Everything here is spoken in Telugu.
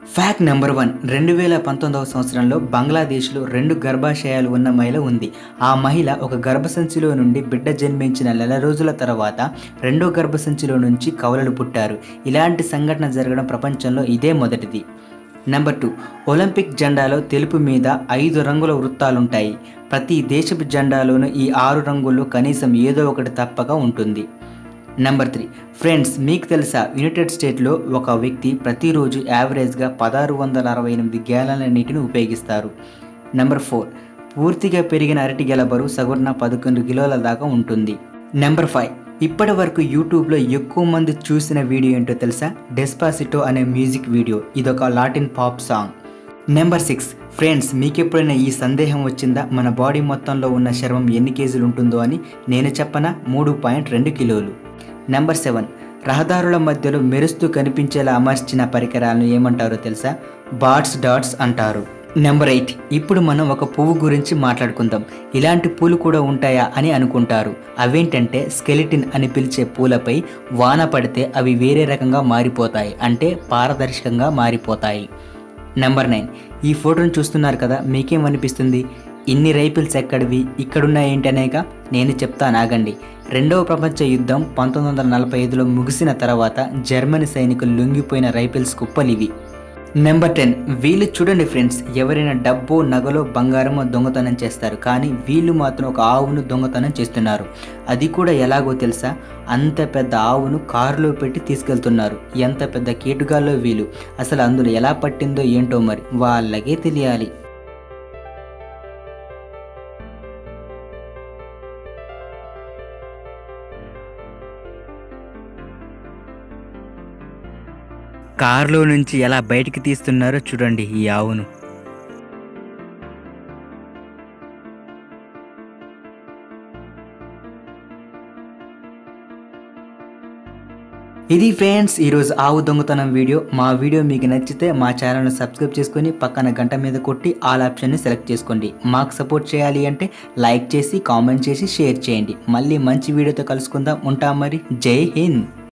ఫ్యాక్ట్ నెంబర్ వన్ రెండు వేల పంతొమ్మిదవ సంవత్సరంలో బంగ్లాదేశ్లో రెండు గర్భాశయాలు ఉన్న మహిళ ఉంది ఆ మహిళ ఒక గర్భసంచిలో నుండి బిడ్డ జన్మించిన నెల రోజుల తర్వాత రెండో గర్భసంచిలో నుంచి కవలలు పుట్టారు ఇలాంటి సంఘటన జరగడం ప్రపంచంలో ఇదే మొదటిది నెంబర్ టూ ఒలింపిక్ జెండాలో తెలుపు మీద ఐదు రంగుల వృత్తాలుంటాయి ప్రతి దేశపు జెండాలోనూ ఈ ఆరు రంగుల్లో కనీసం ఏదో ఒకటి తప్పక ఉంటుంది నెంబర్ త్రీ ఫ్రెండ్స్ మీకు తెలుసా యునైటెడ్ స్టేట్లో ఒక వ్యక్తి ప్రతిరోజు యావరేజ్గా పదహారు వందల అరవై ఎనిమిది గ్యాలన్ల నీటిని ఉపయోగిస్తారు నెంబర్ ఫోర్ పూర్తిగా పెరిగిన అరటి గెల బరువు సగటున పదకొండు కిలోల దాకా ఉంటుంది నెంబర్ ఫైవ్ ఇప్పటి వరకు యూట్యూబ్లో ఎక్కువ మంది చూసిన వీడియో ఏంటో తెలుసా డెస్పాసిటో అనే మ్యూజిక్ వీడియో ఇదొక Latin pop song number six friends మీకు ఎప్పుడైనా ఈ సందేహం వచ్చిందా మన బాడీ మొత్తంలో ఉన్న చర్మం ఎన్ని కేజీలు ఉంటుందో అని నేను చెప్పన మూడు పాయింట్ రెండు కిలోలు నెంబర్ సెవెన్ రహదారుల మధ్యలో మెరుస్తూ కనిపించేలా అమర్చిన పరికరాలను ఏమంటారో తెలుసా బాట్స్ డాట్స్ అంటారు నెంబర్ ఎయిట్ ఇప్పుడు మనం ఒక పువ్వు గురించి మాట్లాడుకుందాం ఇలాంటి పూలు కూడా ఉంటాయా అని అనుకుంటారు అవేంటంటే స్కెలిటిన్ అని పిలిచే పూలపై వాన పడితే అవి వేరే రకంగా మారిపోతాయి అంటే పారదర్శకంగా మారిపోతాయి నెంబర్ నైన్ ఈ ఫోటోను చూస్తున్నారు కదా మీకేమనిపిస్తుంది ఇన్ని రైఫిల్స్ ఎక్కడివి ఇక్కడున్న ఏంటనేక నేను చెప్తాను ఆగండి రెండవ ప్రపంచ యుద్ధం పంతొమ్మిది వందల నలభై ఐదులో ముగిసిన తర్వాత జర్మనీ సైనికులు లొంగిపోయిన రైఫిల్స్ కుప్పలివి నెంబర్ టెన్ వీళ్ళు చూడండి ఫ్రెండ్స్ ఎవరైనా డబ్బు నగలో బంగారమో దొంగతనం చేస్తారు కానీ వీళ్ళు మాత్రం ఒక ఆవును దొంగతనం చేస్తున్నారు అది కూడా ఎలాగో తెలుసా అంత పెద్ద ఆవును కారులో పెట్టి తీసుకెళ్తున్నారు ఎంత పెద్ద కేటుగాల్లో వీళ్ళు అసలు అందులో ఎలా పట్టిందో ఏంటో మరి వాళ్ళకే తెలియాలి కారులో నుంచి ఎలా బయటికి తీస్తున్నారో చూడండి ఈ ఆవును ఇది ఫ్రెండ్స్ ఈరోజు ఆవు దొంగతనం వీడియో మా వీడియో మీకు నచ్చితే మా ఛానల్ను సబ్స్క్రైబ్ చేసుకొని పక్కన గంట మీద కొట్టి ఆల్ ఆప్షన్ని సెలెక్ట్ చేసుకోండి మాకు సపోర్ట్ చేయాలి అంటే లైక్ చేసి కామెంట్ చేసి షేర్ చేయండి మళ్ళీ మంచి వీడియోతో కలుసుకుందాం ఉంటాం మరి జై హింద్